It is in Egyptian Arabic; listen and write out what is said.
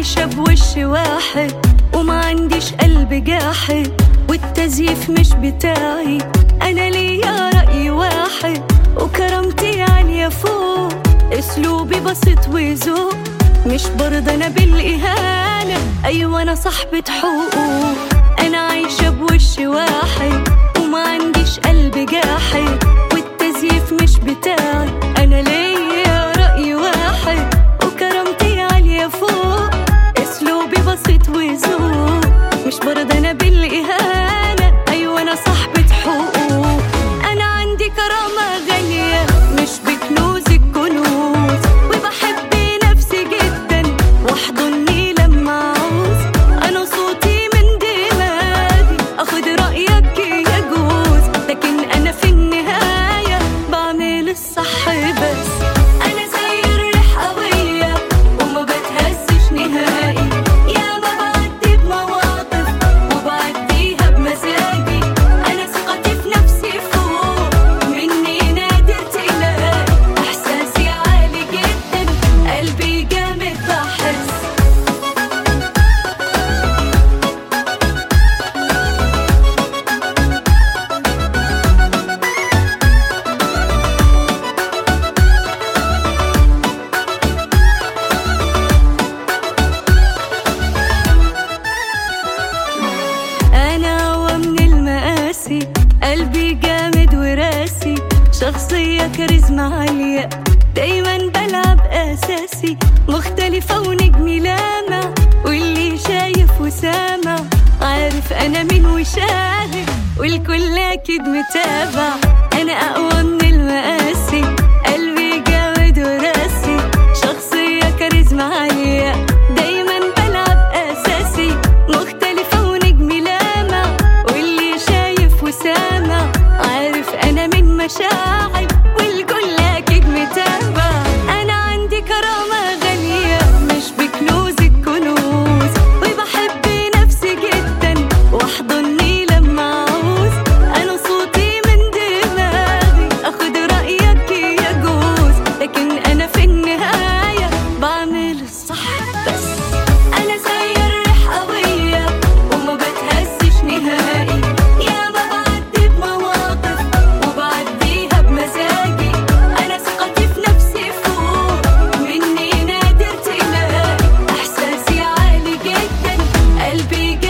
عايشة بوش واحد وما عنديش قلب جاحد والتزييف مش بتاعي أنا ليا رأي واحد وكرامتي عالية فوق أسلوبي بسيط وذوق مش برضى أنا بالإهانة أيوة أنا صاحبة حقوق أنا عايشة بوش واحد وما عنديش قلب جاحد والتزييف مش بتاعي أنا ليا رأي واحد وكرامتي عالية فوق أسلوبي بسيط وذوق مش برضى أنا بالإهانة أيوة أنا صاحبة حقوق أنا عندي كرامة غالية مش بكنوز الكنوز وبحب نفسي جدا واحضني لما عاوز أنا صوتي من دماغي أخد رأيك يجوز لكن أنا في النهاية بعمل الصح بس أنا زي الريح قوية وما بتهزش نهائي يا ما بعدي بمواقف وبعديها بمزاجي أنا ثقتي في نفسي فوق مني نادر تلاقي إحساسي عالي جدا قلبي جامد بحس أنا ومن المقاسي قلبي جامد وراسي شخصية كاريزما عالية دايما بلعب أساسي مختلفة ونجمي لامع واللي شايف وسامع عارف أنا مين وشاهد والكل أكيد متابع أنا أقوى من المقاسي قلبي جامد وراسي شخصية كاريزما عالية دايما بلعب أساسي مختلفة ونجمي لامع واللي شايف وسامع عارف أنا من مشاعر والكل أكيد متابع أنا عندي كرامة غالية مش بكنوز الكنوز وبحب نفسي جدا واحضني لما عاوز أنا صوتي من دماغي أخد رأيك يجوز لكن أنا في النهاية بعمل الصح بس أنا زي الريح قوية وما بتهزش نهائي يا ما بعدي بمواقف وبعديها بمزاجي أنا ثقتي في نفسي فوق مني نادر تلاقي إحساسي عالي جدا قلبي